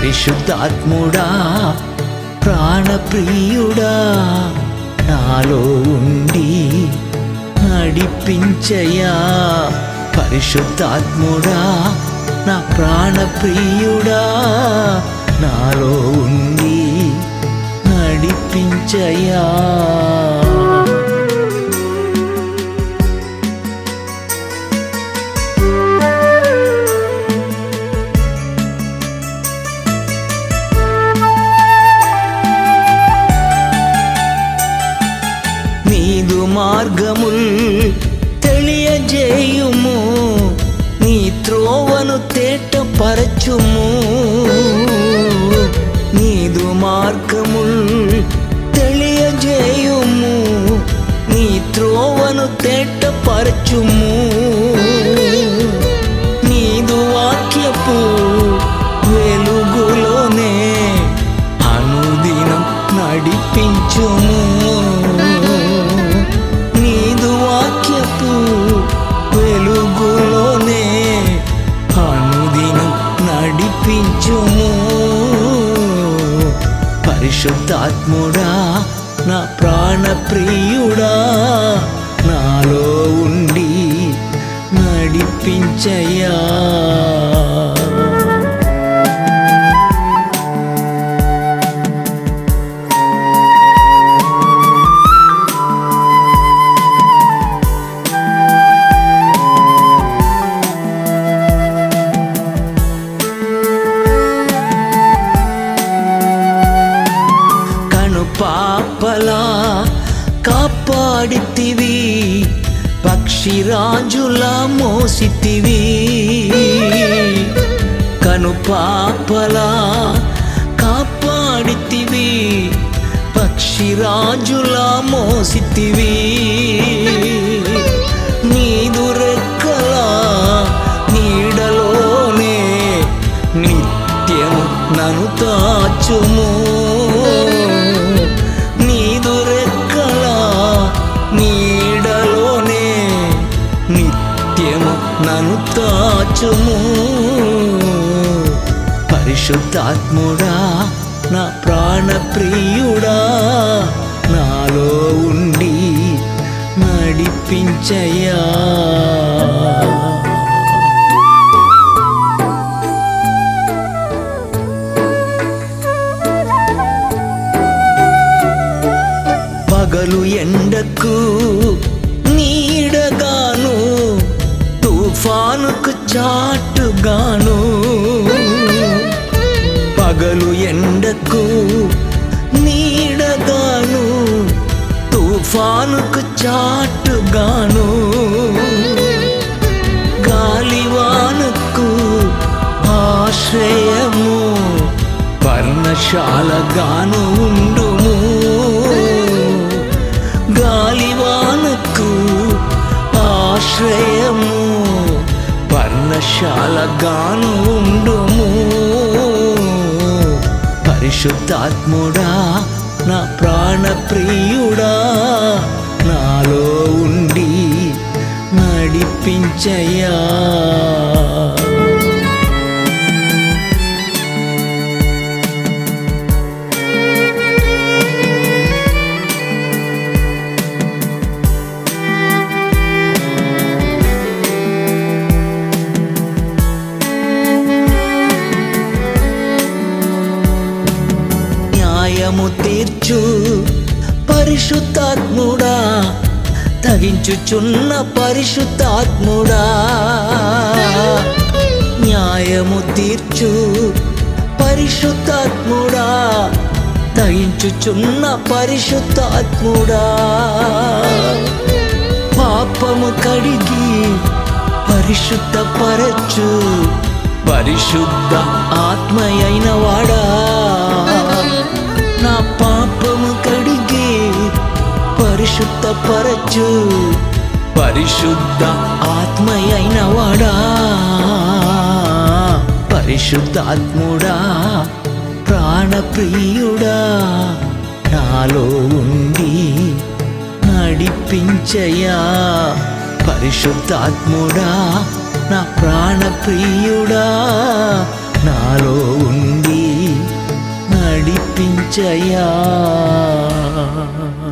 పరిశుద్ధాత్ముడా ప్రాణప్రియుడా నాలో ఉండి నడిపించయా పరిశుద్ధాత్ముడా నా ప్రాణప్రియుడా నాలో ఉండి నడిపించయా నీదు మార్గముల్ తెలియజేయుము నీ త్రోవను తేటపరచుము నీదు మార్గముల్ తెలియజేయుము నీ త్రోవను తేటపరచుము నీదు వాక్యపు వెలుగులోనే అనుదినం నడిపించుము నీదు వాక్యపు వెలుగులోనే అనుదినం నడిపించుము పరిశుద్ధాత్ముడా నా ప్రాణప్రియుడా నాలో ఉండి నడిపించయ్యా కను పాపలా కాపాడితివి పక్షిరాజులా మోసితివి కను పాపలా కాపాడితివి పక్షిరాజులా మోసితివి నీదు రెక్కలా నీడలోనే నిత్యము నన్ను తాచుము నీదు రెక్కల నీడలోనే నిత్యము నన్ను తాచుము పరిశుద్ధాత్ముడా నా ప్రాణప్రియుడా నాలో ఉండి నడిపించయ్యా పగలు ఎండకు నీడగాను తుఫానుకు చాటుగాను పగలు ఎండకు నీడగాను తుఫానుకు చాటుగాను గాలివానుకు ఆశ్రయము పర్ణశాలగాను ఉండుము గాలివానకు ఆశ్రయము పర్ణశాలగాను ఉండుము పరిశుద్ధాత్ముడా నా ప్రాణప్రియుడా నాలో ఉండి నడిపించయ్యా న్యాయము తీర్చు పరిశుద్ధాత్ముడా తగించుచున్న పరిశుద్ధాత్ముడా న్యాయము తీర్చు పరిశుద్ధాత్ముడా తగించుచున్న పరిశుద్ధాత్ముడా పాపము కడిగి పరిశుద్ధపరచు పరిశుద్ధ ఆత్మయైన వాడా నా పాపము కడిగి పరిశుద్ధపరచు పరిశుద్ధ ఆత్మయైన వాడా పరిశుద్ధాత్ముడా ప్రాణప్రియుడా నాలో ఉండి నడిపించయా పరిశుద్ధాత్ముడా నా ప్రాణప్రియుడా నాలో ఉండి ఏసయ్యా